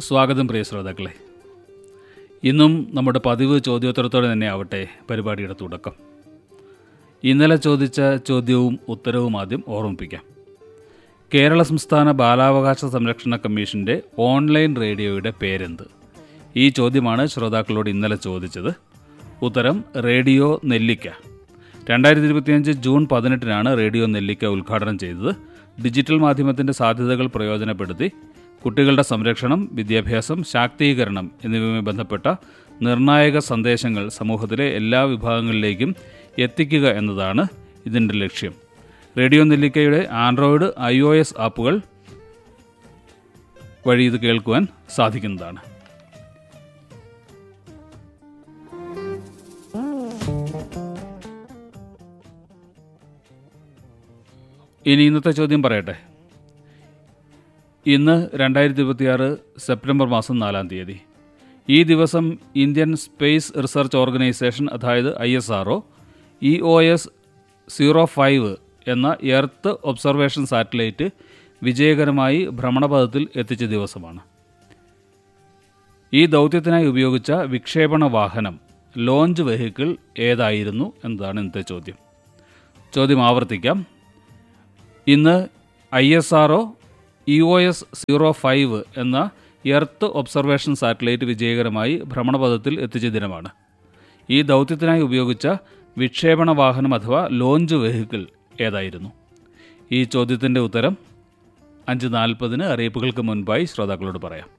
സ്വാഗതം പ്രിയ ശ്രോതാക്കളെ ഇന്നും നമ്മുടെ പതിവ് ചോദ്യോത്തരത്തോടെ തന്നെ ആവട്ടെ പരിപാടിയുടെ തുടക്കം ഇന്നലെ ചോദിച്ച ചോദ്യവും ഉത്തരവും ആദ്യം ഓർമ്മിപ്പിക്കാം കേരള സംസ്ഥാന ബാലാവകാശ സംരക്ഷണ കമ്മീഷൻ്റെ ഓൺലൈൻ റേഡിയോയുടെ പേരെന്ത് ഈ ചോദ്യമാണ് ശ്രോതാക്കളോട് ഇന്നലെ ചോദിച്ചത് ഉത്തരം റേഡിയോ നെല്ലിക്ക രണ്ടായിരത്തി ഇരുപത്തിയഞ്ച് ജൂൺ പതിനെട്ടിനാണ് റേഡിയോ നെല്ലിക്ക ഉദ്ഘാടനം ചെയ്തത് ഡിജിറ്റൽ മാധ്യമത്തിൻ്റെ സാധ്യതകൾ പ്രയോജനപ്പെടുത്തി കുട്ടികളുടെ സംരക്ഷണം വിദ്യാഭ്യാസം ശാക്തീകരണം എന്നിവയുമായി ബന്ധപ്പെട്ട നിർണായക സന്ദേശങ്ങൾ സമൂഹത്തിലെ എല്ലാ വിഭാഗങ്ങളിലേക്കും എത്തിക്കുക എന്നതാണ് ഇതിൻ്റെ ലക്ഷ്യം റേഡിയോ നെല്ലിക്കയുടെ ആൻഡ്രോയിഡ് ഐ ഒ എസ് ആപ്പുകൾ വഴി ഇത് കേൾക്കുവാൻ സാധിക്കുന്നതാണ് ഇനി ഇന്നത്തെ ചോദ്യം പറയട്ടെ ഇന്ന് രണ്ടായിരത്തി ഇരുപത്തിയാറ് സെപ്റ്റംബർ മാസം നാലാം തീയതി ഈ ദിവസം ഇന്ത്യൻ സ്പേസ് റിസർച്ച് ഓർഗനൈസേഷൻ അതായത് I S R E O S zero five എന്ന എർത്ത് ഒബ്സർവേഷൻ സാറ്റലൈറ്റ് വിജയകരമായി ഭ്രമണപഥത്തിൽ എത്തിച്ച ദിവസമാണ് ഈ ദൗത്യത്തിനായി ഉപയോഗിച്ച വിക്ഷേപണ വാഹനം ലോഞ്ച് വെഹിക്കിൾ ഏതായിരുന്നു എന്നതാണ് ഇന്നത്തെ ചോദ്യം ചോദ്യം ആവർത്തിക്കാം ഇന്ന് I S R E O S zero five എന്ന എർത്ത് ഒബ്സർവേഷൻ സാറ്റലൈറ്റ് വിജയകരമായി ഭ്രമണപഥത്തിൽ എത്തിച്ച ദിനമാണ് ഈ ദൗത്യത്തിനായി ഉപയോഗിച്ച വിക്ഷേപണ വാഹനം അഥവാ ലോഞ്ച് വെഹിക്കിൾ ഏതായിരുന്നു ഈ ചോദ്യത്തിൻ്റെ ഉത്തരം അഞ്ച് നാൽപ്പതിന് അറിയിപ്പുകൾക്ക് മുൻപായി ശ്രോതാക്കളോട് പറയാം